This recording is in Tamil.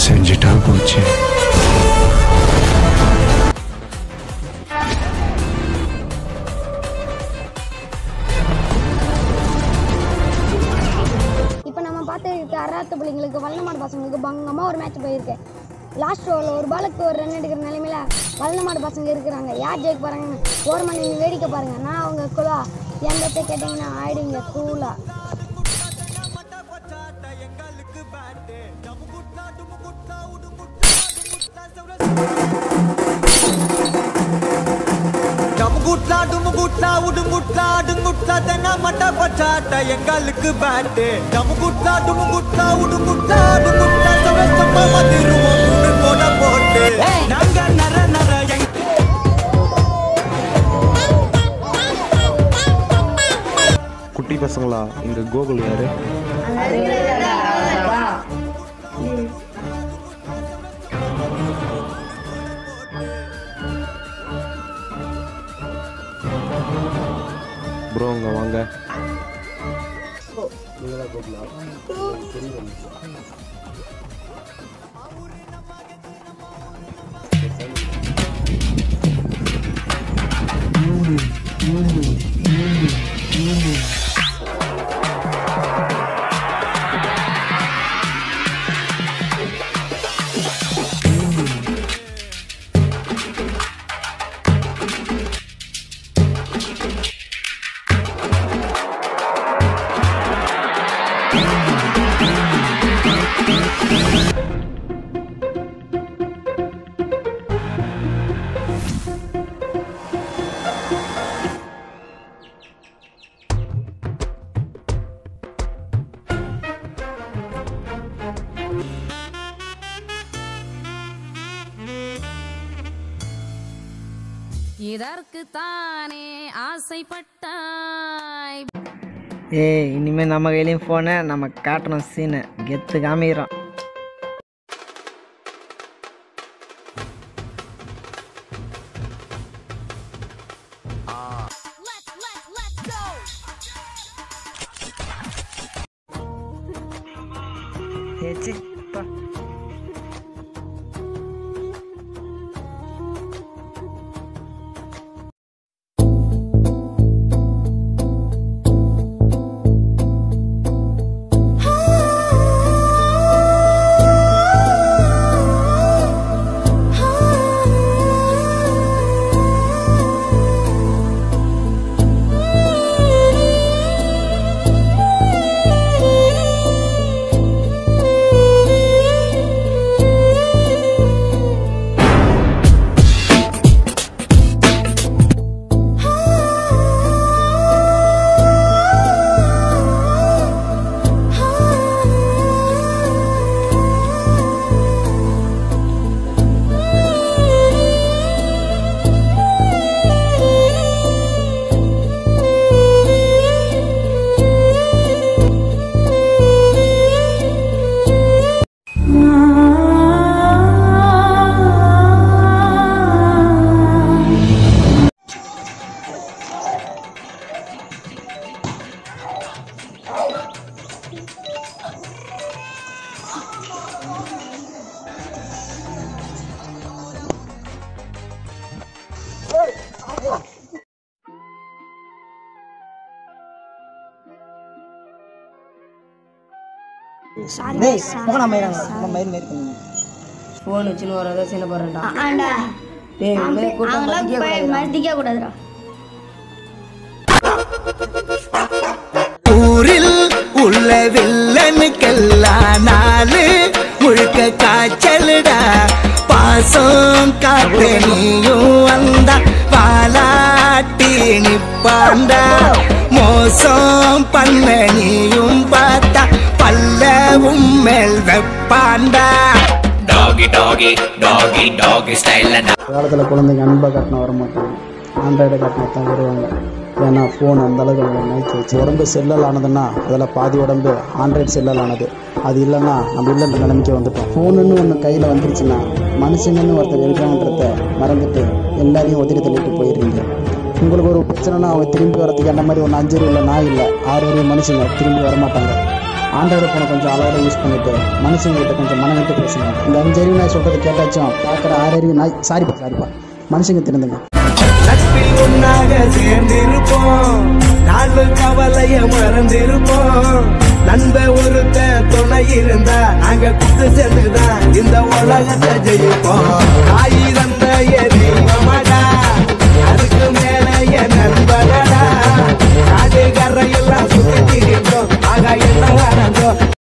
செஞ்சுட்டா போச்சு இப்போ நம்ம பார்த்து இருக்க அராத்த பிள்ளைங்களுக்கு வல்லநாடு பசங்களுக்கு பங்கமாக ஒரு மேட்ச் போயிருக்கு லாஸ்ட் ஓவரில் ஒரு பாலுக்கு ஒரு ரன் எடுக்கிற நிலைமையில வல்லநாடு பசங்க இருக்கிறாங்க யார் ஜெயிக்க போகிறாங்கன்னு ஒரு மணி நேரம் வேடிக்கை பாருங்க நான் அவங்க குழா எந்த கேட்டிங்கன்னா ஆயிடுங்க கூலா டமுகுட்லா டுமுகுட்லா உடுங்குட்லா அடுங்குட்லா தென்ன மட்ட பச்சாட்ட எங்களுக்கு பேட்டு டமுகுட்லா டுமுகுட்லா உடுங்குட்லா அடுங்குட்லா சவஸ்தமா மதிருவோம் மூணு போட போட்டு நாங்க நர நர எங்க குட்டி பசங்களா இங்க கோகுல் யாரு ப்ரோ அங்க வாங்க இதற்கு தானே ஆசைப்பட்டாய் ஏய் இனிமேல் நம்ம கையிலையும் ஃபோனை நம்ம காட்டணும் சீனை கெத்து காமிக்கிறோம் ஏய், சீ, பா. டேய் போகணா மயிராங்க நம்ம மயிர் மாரி பண்ணுங்க ஃபோன் வச்சுன்னு வரத சீனை போடுறேன்டா ஆண்டா டேய் இனிமேல் கூட்டம் மதிக்க கூடாதுடா. மதிக்க கூடாதுடா ஊரில் உள்ள வில்லனுக்கெல்லாம் நாலு முழுக்க காய்ச்சலுடா பாசம் காத்த நீயும் வந்தா பாலாட்டி நிப்பாண்டா மோசம் பண்ண நீயும் பார்த்தா பல்லவும் மேல் வெப்பாண்டா காலத்தில் குழந்தைங்க அன்பாக காட்டினா வர மாட்டாங்க ஆண்ட்ராய்டை காட்டினா தான் வருவாங்க ஏன்னா ஃபோன் அந்த அளவுக்கு அவங்க நைக்கி வச்சு உடம்பு செல்லல் ஆனதுன்னா அதில் பாதி உடம்பு ஆண்ட்ராய்டு செல்லல் ஆனது அது இல்லைன்னா நம்ம இல்லைன்ற நிலைமைக்கு வந்துட்டோம் ஃபோனுன்னு ஒன்று கையில் வந்துருச்சுன்னா மனுஷங்கன்னு ஒருத்தர் இருக்கிறான்றத மறந்துட்டு எல்லாரையும் ஒதுக்கி தள்ளிட்டு போயிடுறீங்க உங்களுக்கு ஒரு பிரச்சனைனா அவங்க திரும்பி வரதுக்கு என்ன மாதிரி ஒன்று அஞ்சு இல்லை நான் இல்லை ஆறு வரையும் மனுஷங்க திரும்பி வர மாட்டாங்க ஆண்ட்ராய்டு ஃபோனை கொஞ்சம் அளவோட யூஸ் பண்ணிட்டு மனுஷங்க கிட்ட கொஞ்சம் மனம் விட்டு பேசுங்க இந்த அஞ்சறிவு நாய் சொல்றதை கேட்டாச்சும் பார்க்குற ஆறறிவு நாய் சாரிப்பா சாரிப்பா மனுஷங்க திருந்துங்க நட்பில் ஒன்னாக சேர்ந்திருப்போம் நாலு கவலைய மறந்திருப்போம் நண்ப ஒருத்த துணை இருந்தா நாங்க குத்து சேர்ந்துதான் இந்த உலகத்தை ஜெயிப்போம் ஆயிரம் எதி